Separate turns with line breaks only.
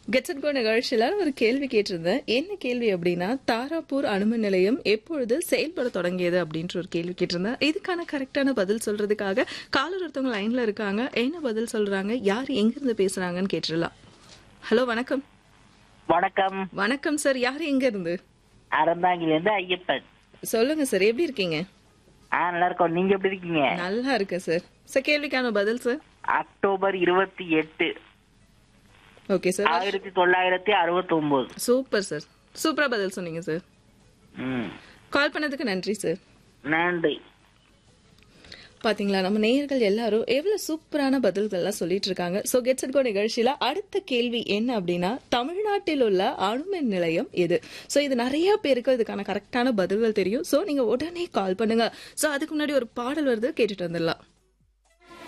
get set கோ நிகழ்ச்சியில ஒரு கேள்வி கேட்டிருந்தேன் என்ன கேள்வி அப்படின்னா தாராப்பூர் அணுமின் நிலையம் எப்பொழுது செயல்பட தொடங்கியது அப்படின்ற ஒரு கேள்வி கேட்டிருந்தேன் இதுக்கான கரெக்டான பதில் சொல்றதுக்காக காலர் ஒருத்தவங்க லைன்ல இருக்காங்க என்ன பதில் சொல்றாங்க யார் எங்க இருந்து பேசுறாங்கன்னு கேட்டுடலாம் ஹலோ வணக்கம்
வணக்கம்
வணக்கம் சார் யார் எங்க இருந்து
அறந்தாங்கிலிருந்து ஐயப்பன்
சொல்லுங்க சார் எப்படி இருக்கீங்க
ஆ நல்லா இருக்கோம் நீங்க எப்படி இருக்கீங்க
நல்லா இருக்கேன் சார் சார் கேள்விக்கான பதில் சார்
அக்டோபர் இருபத்தி எட்டு
ஓகே சார்
ஆயிரத்தி தொள்ளாயிரத்தி அறுபத்தி ஒன்பது
சூப்பர் சார் சூப்பரா பதில் சொன்னீங்க சார்
ம்
கால் பண்ணதுக்கு நன்றி சார்
நன்றி
பாத்தீங்களா நம்ம நேயர்கள் எல்லாரும் எவ்வளவு சூப்பரான பதில்கள்லாம் சொல்லிட்டு இருக்காங்க சோ கெட்ஸ் கோ நிகழ்ச்சியில அடுத்த கேள்வி என்ன அப்படின்னா தமிழ்நாட்டில் உள்ள அணுமின் நிலையம் எது சோ இது நிறைய பேருக்கு இதுக்கான கரெக்டான பதில்கள் தெரியும் சோ நீங்க உடனே கால் பண்ணுங்க சோ அதுக்கு முன்னாடி ஒரு பாடல் வருது கேட்டுட்டு வந்துடலாம்